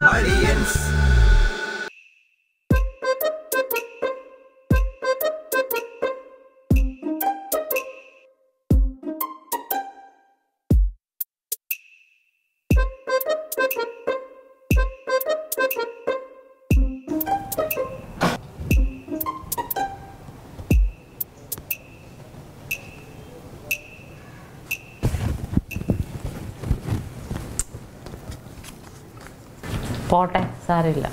പോട്ടെ സാരമില്ല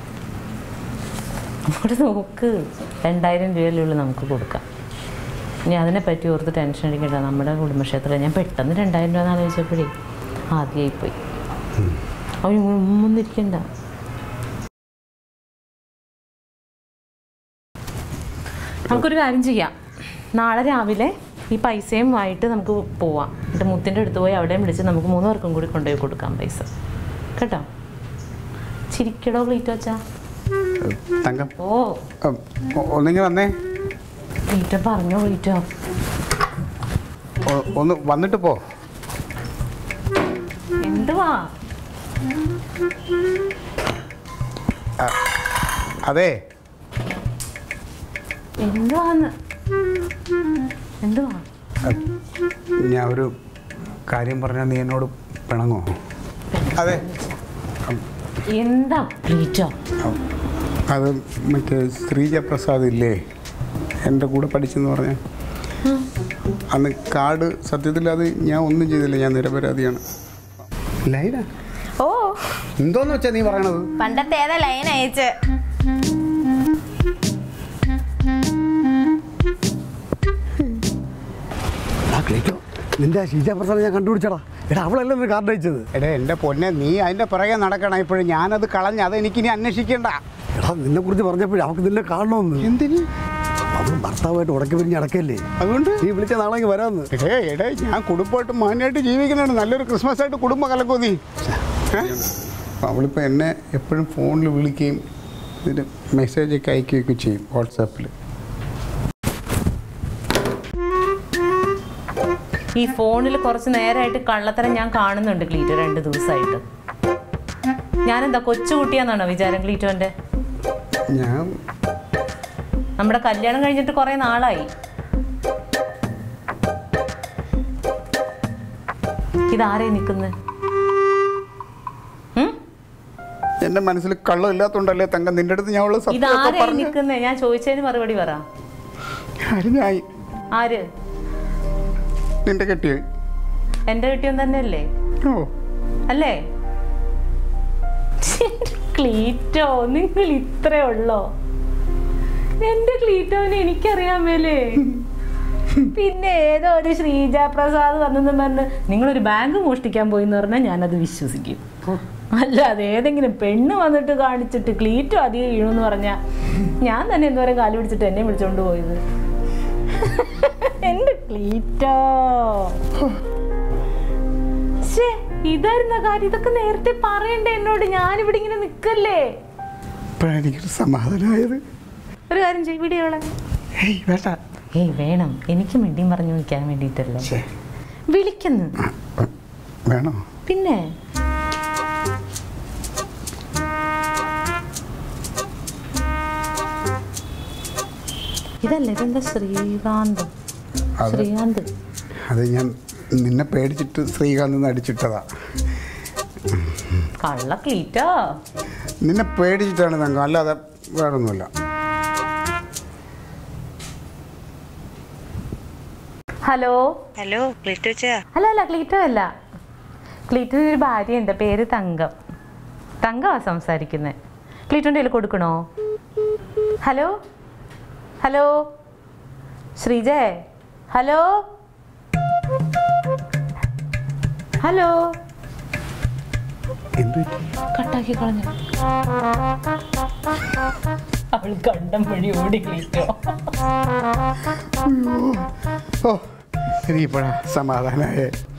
അവിടെ നോക്ക് രണ്ടായിരം രൂപയല്ലേ ഉള്ളൂ നമുക്ക് കൊടുക്കാം ഇനി അതിനെപ്പറ്റി ഓർത്ത് ടെൻഷൻ അടിക്കണ്ട നമ്മുടെ കുടുംബക്ഷേത്രത്തിൽ ഞാൻ പെട്ടെന്ന് രണ്ടായിരം രൂപ എന്ന് ആലോചിച്ചപ്പോഴേ ആദ്യമായിപ്പോയി അവന് മുന്നിരിക്കണ്ട നമുക്കൊരു കാര്യം ചെയ്യാം നാളെ രാവിലെ ഈ പൈസയും ആയിട്ട് നമുക്ക് പോവാം എന്നിട്ട് മുത്തിൻ്റെ അടുത്ത് പോയി അവിടെയും വിളിച്ച് നമുക്ക് മൂന്ന് പേർക്കും കൂടി കൊണ്ടുപോയി കൊടുക്കാം പൈസ കേട്ടോ ചിരിക്കടോ ക്ലീറ്റോ അച്ഛാ തങ്കം ഓ ഉം, ഒ- ഒന്നിങ്ങ് വന്നേ ക്ലീറ്റോ പറഞ്ഞോ ക്ലീറ്റോ ഒ- ഒന്ന് വന്നിട്ട് പോ എന്തുവാ അതെ എന്തുവാന്ന് എന്തുവാ ഞാൻ ഒരു കാര്യം പറഞ്ഞാൽ നീ എന്നോട് പിണങ്ങോ അതെ എന്താ ക്ലീറ്റോ അത് മറ്റേ ശ്രീജ പ്രസാദ് ഇല്ലേ എൻ്റെ കൂടെ പഠിച്ചെന്ന് പറഞ്ഞ അന്ന് കാർഡ് സത്യത്തിൽ അത് ഞാൻ ഒന്നും ചെയ്തില്ല ഞാൻ നിരപരാധിയാണ് ലൈന ഓ എന്തോന്ന് വെച്ചാ നീ പറയണത് പണ്ടത്തെ ഏതാ ലൈൻ അയച്ച് ആ ക്ലേറ്റോ നിന്റെ ആ ഷീജ പ്രസാദ് ഞാൻ കണ്ടുപിടിച്ചടാ എടാ അവളല്ലേ നിന്നെ കാർഡ് അയച്ചത് എടേ എൻ്റെ പൊന്നെ നീ അതിൻ്റെ പുറകെ നടക്കണം ഇപ്പോഴും ഞാനത് കളഞ്ഞ് അത് എനിക്കിനി അന്വേഷിക്കണ്ട എടാ നിന്നെ കുറിച്ച് പറഞ്ഞപ്പോഴേ അവൾക്ക് നിന്നെ കാണണമെന്ന് എന്തിന് അവൾ ഭർത്താവായിട്ട് ഉടക്കി പിരിഞ്ഞ് അടക്കല്ലേ അതുകൊണ്ട് നീ വിളിച്ച നാളെ വരാമെന്ന് എടേ എടേ ഞാൻ കുടുംബമായിട്ട് മാന്യമായിട്ട് ജീവിക്കുന്നുണ്ട് നല്ലൊരു ക്രിസ്മസ് ആയിട്ട് കുടുംബം കലക്കോ നീ ഏ? അവളിപ്പോൾ എന്നെ എപ്പോഴും ഫോണിൽ വിളിക്കുകയും ഇതിന് മെസ്സേജൊക്കെ അയക്കുകയൊക്കെ ചെയ്യും വാട്സാപ്പിൽ ഈ ഫോണിൽ കുറച്ച് നേരമായിട്ട് കള്ളത്തരം ഞാൻ കാണുന്നുണ്ട് ക്ലീറ്റോ രണ്ട് ദിവസമായിട്ട് ഞാനെന്താ കൊച്ചുകുട്ടിയാന്നാണോ വിചാരം ക്ലീറ്റോന്റെ ഞാൻ നമ്മുടെ കല്യാണം കഴിഞ്ഞിട്ട് കുറെ നാളായി ഇതാരേ നിൽക്കുന്നത് എൻ്റെ മനസ്സിൽ കള്ളമില്ലാത്തതുകൊണ്ടല്ലേ തങ്കം നിൻ്റെ അടുത്ത് ഞാൻ ഉള്ള സത്യമൊക്കെ ഇതാരേ പറഞ്ഞു നിൽക്കുന്നത് ഞാൻ ചോദിച്ചതിന് മറുപടി പറ ആര് ഞാൻ ആര് നിന്റെ കെട്ടിയ എന്റെ കെട്ടിയൻ തന്നെയല്ലേ ഓ അല്ലേ ക്ലീറ്റോ നിങ്ങൾ ഇത്രേ ഉള്ളോ എന്റെ ക്ലീറ്റോനെ എനിക്കറിയാമേലേ പിന്നെ ഏതോ ഒരു ശ്രീജ പ്രസാദ് വന്നെന്ന് പറഞ്ഞ് നിങ്ങളൊരു ബാങ്ക് മോഷ്ടിക്കാൻ പോയി എന്ന് പറഞ്ഞാൽ ഞാനത് വിശ്വസിക്കും അല്ലാതെ ഏതെങ്കിലും പെണ്ണ് വന്നിട്ട് കാണിച്ചിട്ട് ക്ലീറ്റോ അധികം വീണെന്ന് പറഞ്ഞാൽ ഞാൻ തന്നെ എന്തോരം കാല് പിടിച്ചിട്ട് എന്നെ വിളിച്ചോണ്ട് പോയത് എന്റെ ക്ലീറ്റോ ശ്ശേ, ഇതായിരുന്ന കാര്യം ഇതൊക്കെ നേരത്തെ പറയണ്ടേ എന്നോട് ഞാനിവിടെ ഇങ്ങനെ നിക്കല്ലേ ഇപ്പോഴാണ് എനിക്കൊരു സമാധാനമായത് ഒരു കാര്യം ചെയ്യ് വീഡിയോ ഏയ് വേണ്ട ഏയ് വേണം എനിക്ക് മിണ്ടിയും പറഞ്ഞു നിൽക്കാൻ വേണ്ടിയിട്ടല്ലേ ഛേ, വിളിക്കുന്നു വേണോ പിന്നെ ഇതല്ലേ ഇതെന്താ ശ്രീകാന്ത് അത് ശ്രീകാന്ത് അത് ഞാൻ നിന്നെ പേടിച്ചിട്ട് ശ്രീകാന്ത് നിന്ന് അടിച്ചിട്ടതാ കള്ള ക്ലീറ്റോ നിന്നെ പേടിച്ചിട്ടാണ് തങ്കം അല്ലാതെ വേറൊന്നുമില്ല ഹലോ ഹലോ ക്ലിറ്റുച്ചാ അല്ല അല്ല ക്ലീറ്റോ അല്ല ക്ലീറ്റോന് ഒരു ഭാര്യയുണ്ട് പേര് തങ്കം തങ്കമാ സംസാരിക്കുന്നത് ക്ലീറ്റോൻ്റെ കയ്യിൽ കൊടുക്കണോ ഹലോ ഹലോ ശ്രീജേ ഹലോ ഹലോ എന്ത് കട്ടാക്കി കളഞ്ഞു അവൾ കണ്ടം വഴി ഓടി ക്ലീറ്റോ ഓ ഇനിയിപ്പോഴാ സമാധാനമായേ